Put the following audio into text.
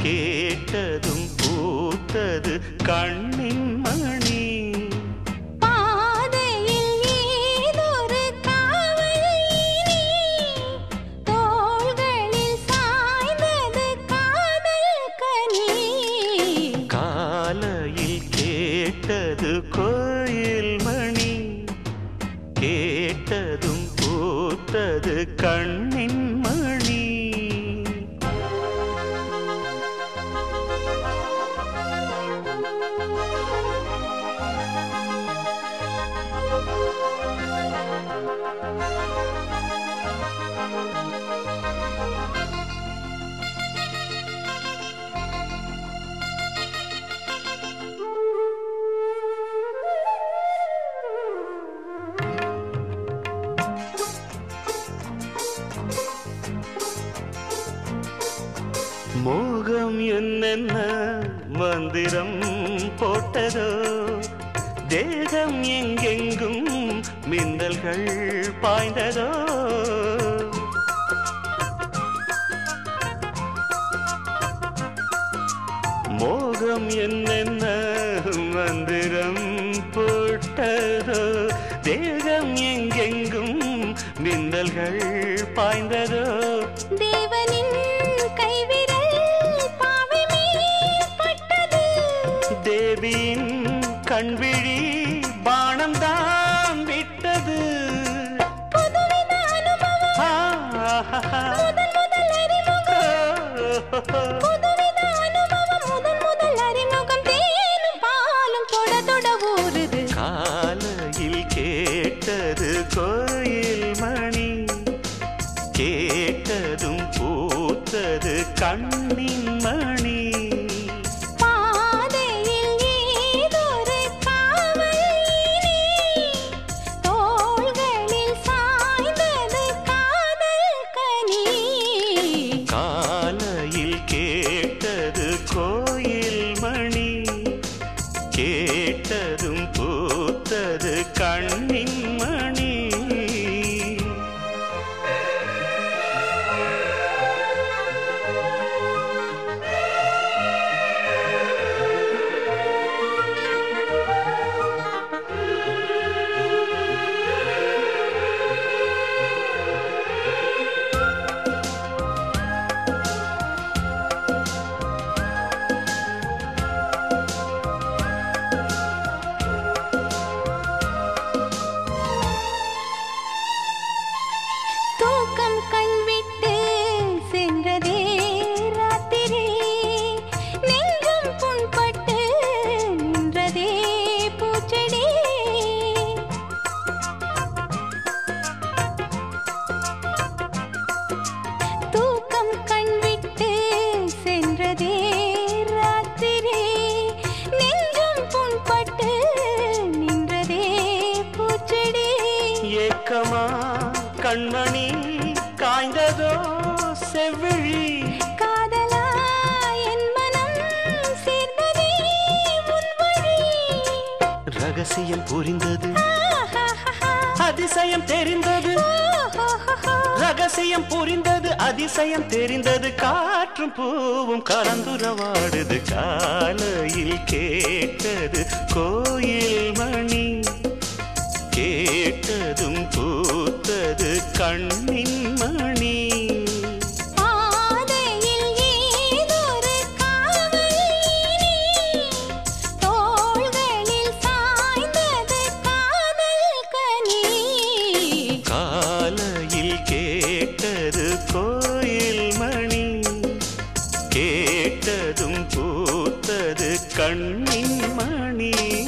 கேட்டதும் பூத்தது கண்ணின் மணி பாதையில் ஏதொரு காவல் இனி தோள்களில் சாய்ந்தது காதல் கனி காலையில் கேட்டது கோயில் மணி கேட்டதும் பூத்தது கண்ணின் மணி மோகம் என்னென்ன மந்திரம் போட்டதோ தேகம் எங்கெங்கும் மின்னல்கள் பாய்ந்ததோ மோகம் என்னென்ன மந்திரம் போட்டதோ தேகம் எங்கெங்கும் மின்னல்கள் பாய்ந்ததோ தேவனின் கைவிரல் பாவை மேல் பட்டது தேவியின் கண்விழி பானம் தான் விட்டது புதுவித அனுபவம் ஆஹா. முதல் முதல் அறிமுகம் புதுவித அனுபவம் முதல் முதல் அறிமுகம் தேனும் பாலும் தொட தொட ஊறுது காலையில் கேட்டது கோயில் மணி கேட்டதும் பூத்தது கண்ணின் மணி பாதையில் ஏதொரு காவல் இனி தோள்களில் சாய்ந்தது காதல் கனி காலையில் கேட்டது கோயில் மணி கேட்டதும் பூத்தது கண்ணின் மணி தூக்கம் கண் விட்டு சென்றதே ராத்திரி நெஞ்சம் புண்பட்டு நின்றதே பூச்செடி தூக்கம் கண் விட்டு சென்றதே ராத்திரி நெஞ்சம் புண்பட்டு நின்றதே பூச்செடி ஏக்கமா கண்மணி காய்ந்ததோ செவ்விழி காதலா என் மனம் சேர்ந்ததே உன் வழி ரகசியம் புரிந்தது ஆஹாஹாஹா. அதிசயம் தெரிந்தது ஓஹோஹோஹோ. ரகசியம் புரிந்தது அதிசயம் தெரிந்தது காற்றும் பூவும் கலந்துரவாடுது காலையில் கேட்டது கோயில் மணி கேட்டதும் பூத்தது கண்ணின் மணி பாதையில் ஏதொரு காவல் இனி தோள்களில் சாய்ந்தது காதல் கனி காலையில் கேட்டது கோயில் மணி கேட்டதும் பூத்தது கண்ணின் மணி